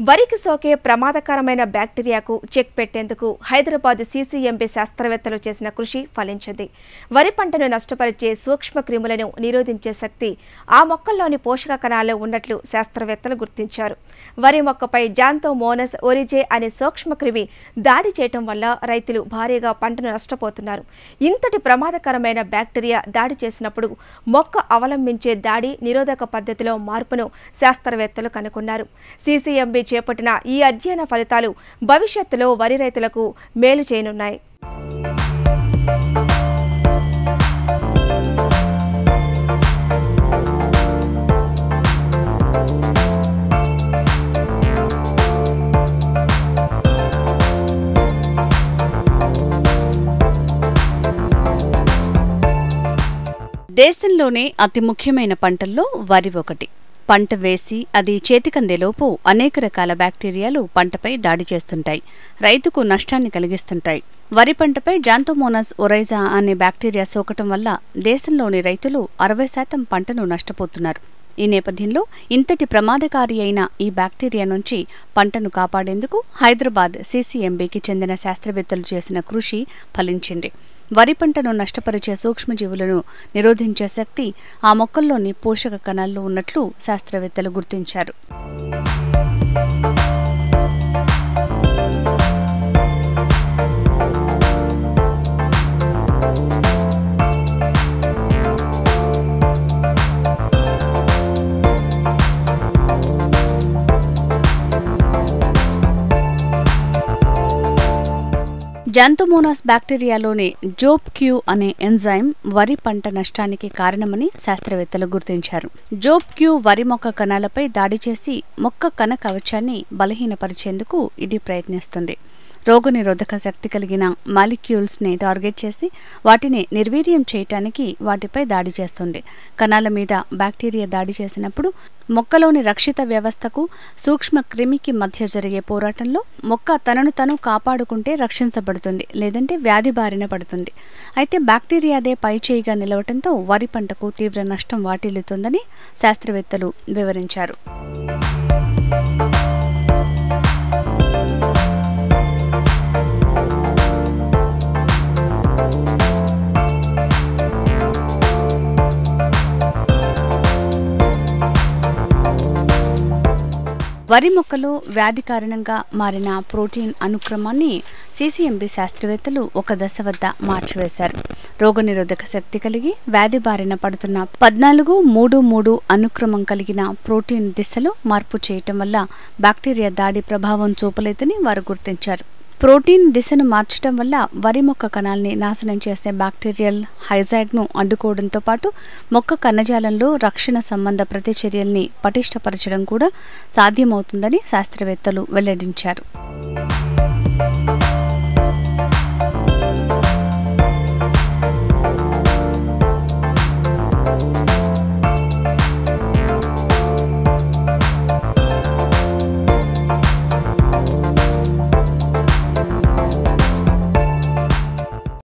వరికి సోకే ప్రమాదకరమైన బ్యాక్టీరియాకు చెక్ పెట్టేందుకు హైదరాబాద్ సీసీఎంబీ శాస్త్రవేత్తలు చేసిన కృషి ఫలించింది వరి పంటను నష్టపరిచే సూక్ష్మ క్రిములను నిరోధించే శక్తి ఆ మొక్కల్లోని పోషక కణాల్లో ఉన్నట్లు శాస్త్రవేత్తలు గుర్తించారు వరి మొక్కపై జాంతో మోనస్ ఒరిజే అనే సూక్ష్మక్రిమి దాడి చేయటం వల్ల రైతులు భారీగా పంటను నష్టపోతున్నారు ఇంతటి ప్రమాదకరమైన బ్యాక్టీరియా దాడి చేసినప్పుడు మొక్క అవలంబించే దాడి నిరోధక పద్ధతిలో మార్పును శాస్త్రవేత్తలు కనుగొన్నారు సీసీఎంబీ చేపట్టిన ఈ అధ్యయన ఫలితాలు భవిష్యత్తులో వరి రైతులకు మేలు చేయనున్నాయి దేశంలోనే అతి ముఖ్యమైన పంటల్లో వరి ఒకటి పంట వేసి అది చేతికందేలోపు అనేక రకాల బ్యాక్టీరియాలు పంటపై దాడి చేస్తుంటాయి రైతుకు నష్టాన్ని కలిగిస్తుంటాయి వరి పంటపై జాంతోమోనస్ ఒరైజా అనే బ్యాక్టీరియా సోకటం వల్ల దేశంలోని రైతులు అరవై శాతం పంటను నష్టపోతున్నారు ఈ నేపథ్యంలో ఇంతటి ప్రమాదకారి అయిన ఈ బ్యాక్టీరియా నుంచి పంటను కాపాడేందుకు హైదరాబాద్ సీసీఎంబీకి చెందిన శాస్త్రవేత్తలు చేసిన కృషి ఫలించింది వరి పంటను నష్టపరిచే సూక్ష్మజీవులను నిరోధించే శక్తి ఆ మొక్కల్లోని పోషక కణాల్లో ఉన్నట్లు శాస్త్రవేత్తలు గుర్తించారు జాంతోమోనాస్ బ్యాక్టీరియాలోని జోప్ క్యూ అనే ఎంజైమ్ వరి పంట నష్టానికి కారణమని శాస్త్రవేత్తలు గుర్తించారు జోప్ క్యూ వరి మొక్క కణాలపై దాడి చేసి మొక్క కణ కవచాన్ని బలహీనపరిచేందుకు ఇది ప్రయత్నిస్తుంది రోగనిరోధక శక్తి కలిగిన మాలిక్యూల్స్ ని టార్గెట్ చేసి వాటిని నిర్వీర్యం చేయటానికి వాటిపై దాడి చేస్తుంది కణాల మీద బ్యాక్టీరియా దాడి చేసినప్పుడు మొక్కలోని రక్షిత వ్యవస్థకు సూక్ష్మ క్రిమికి మధ్య జరిగే పోరాటంలో మొక్క తనను తను కాపాడుకుంటే రక్షించబడుతుంది లేదంటే వ్యాధి బారిన పడుతుంది అయితే బ్యాక్టీరియాదే పైచేయిగా నిలవటంతో వరి పంటకు తీవ్ర నష్టం వాటిల్లుతుందని శాస్త్రవేత్తలు వివరించారు వరి మొక్కలో వ్యాధి కారణంగా మారిన ప్రోటీన్ అనుక్రమాన్ని సీసీఎంబీ శాస్త్రవేత్తలు ఒక దశ వద్ద మార్చివేశారు రోగనిరోధక శక్తి కలిగి వ్యాధి బారిన పడుతున్న పద్నాలుగు మూడు మూడు అనుక్రమం కలిగిన ప్రోటీన్ దిశలో మార్పు చేయటం వల్ల బ్యాక్టీరియా దాడి ప్రభావం చూపలేదని వారు గుర్తించారు ప్రోటీన్ దిశను మార్చడం వల్ల వరి మొక్క కణాల్ని నాశనం చేసే బ్యాక్టీరియల్ హైజాగ్ను అడ్డుకోవడంతో పాటు మొక్క కణజాలంలో రక్షణ సంబంధ ప్రతిచర్యల్ని పటిష్టపరచడం కూడా సాధ్యమవుతుందని శాస్త్రవేత్తలు వెల్లడించారు